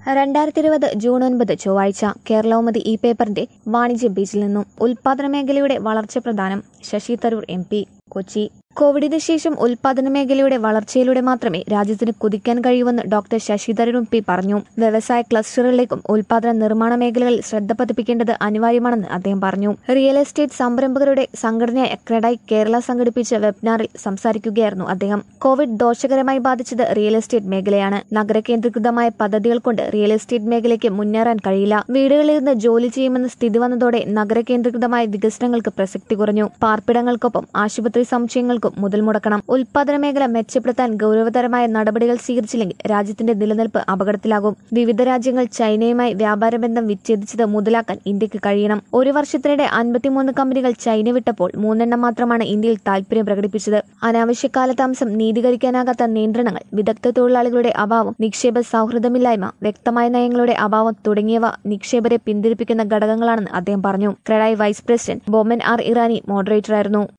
രണ്ടായിരത്തി ഇരുപത് ജൂൺ ഒൻപത് ചൊവ്വാഴ്ച കേരളൗമതി ഈ പേപ്പറിന്റെ വാണിജ്യ പേജിൽ നിന്നും ഉൽപാദന മേഖലയുടെ വളർച്ച പ്രധാനം ശശി തരൂർ എം പി കൊച്ചി കോവിഡിന് ശേഷം ഉൽപാദന മേഖലയുടെ വളർച്ചയിലൂടെ മാത്രമേ രാജ്യത്തിന് കുതിക്കാൻ കഴിയൂവെന്ന് doctor Shashi Tharoor M P പറഞ്ഞു വ്യവസായ ക്ലസ്റ്ററുകളിലേക്കും ഉൽപാദന നിർമ്മാണ മേഖലകളിൽ ശ്രദ്ധ പതിപ്പിക്കേണ്ടത് അനിവാര്യമാണെന്ന് അദ്ദേഹം പറഞ്ഞു റിയൽ എസ്റ്റേറ്റ് സംരംഭകരുടെ സംഘടനയായ ക്രെഡായി കേരള സംഘടിപ്പിച്ച വെബിനാറിൽ സംസാരിക്കുകയായിരുന്നു അദ്ദേഹം കോവിഡ് ദോഷകരമായി ബാധിച്ചത് റിയൽ എസ്റ്റേറ്റ് മേഖലയാണ് നഗരകേന്ദ്രീകൃതമായ പദ്ധതികൾ കൊണ്ട് റിയൽ എസ്റ്റേറ്റ് മേഖലയ്ക്ക് മുന്നേറാൻ കഴിയില്ല വീടുകളിൽ നിന്ന് ജോലി ചെയ്യുമെന്ന സ്ഥിതി വന്നതോടെ നഗരകേന്ദ്രീകൃതമായ വികസനങ്ങൾക്ക് പ്രസക്തി കുറഞ്ഞു പാർപ്പിടങ്ങൾക്കൊപ്പം ആശുപത്രി സമുച്ചയങ്ങൾക്കും മുതൽ മുടക്കണം ഉൽപാദന മേഖല മെച്ചപ്പെടുത്താൻ ഗൌരവതരമായ നടപടികൾ സ്വീകരിച്ചില്ലെങ്കിൽ രാജ്യത്തിന്റെ നിലനിൽപ്പ് അപകടത്തിലാകും വിവിധ രാജ്യങ്ങൾ ചൈനയുമായി വ്യാപാര ബന്ധം വിച്ഛേദിച്ചത് മുതലാക്കാൻ ഇന്ത്യക്ക് കഴിയണം ഒരു വർഷത്തിനിടെ അൻപത്തിമൂന്ന് കമ്പനികൾ ചൈന വിട്ടപ്പോൾ മൂന്നെണ്ണം മാത്രമാണ് ഇന്ത്യയിൽ താൽപര്യം പ്രകടിപ്പിച്ചത് അനാവശ്യ കാലതാമസം നീതീകരിക്കാനാകാത്ത നിയന്ത്രണങ്ങൾ വിദഗ്ധ തൊഴിലാളികളുടെ അഭാവം നിക്ഷേപ സൗഹൃദമില്ലായ്മ വ്യക്തമായ നയങ്ങളുടെ അഭാവം തുടങ്ങിയവ നിക്ഷേപരെ പിന്തിരിപ്പിക്കുന്ന ഘടകങ്ങളാണെന്ന് അദ്ദേഹം പറഞ്ഞു CREDAI vice president Boman R Irani മോഡറേറ്ററായിരുന്നു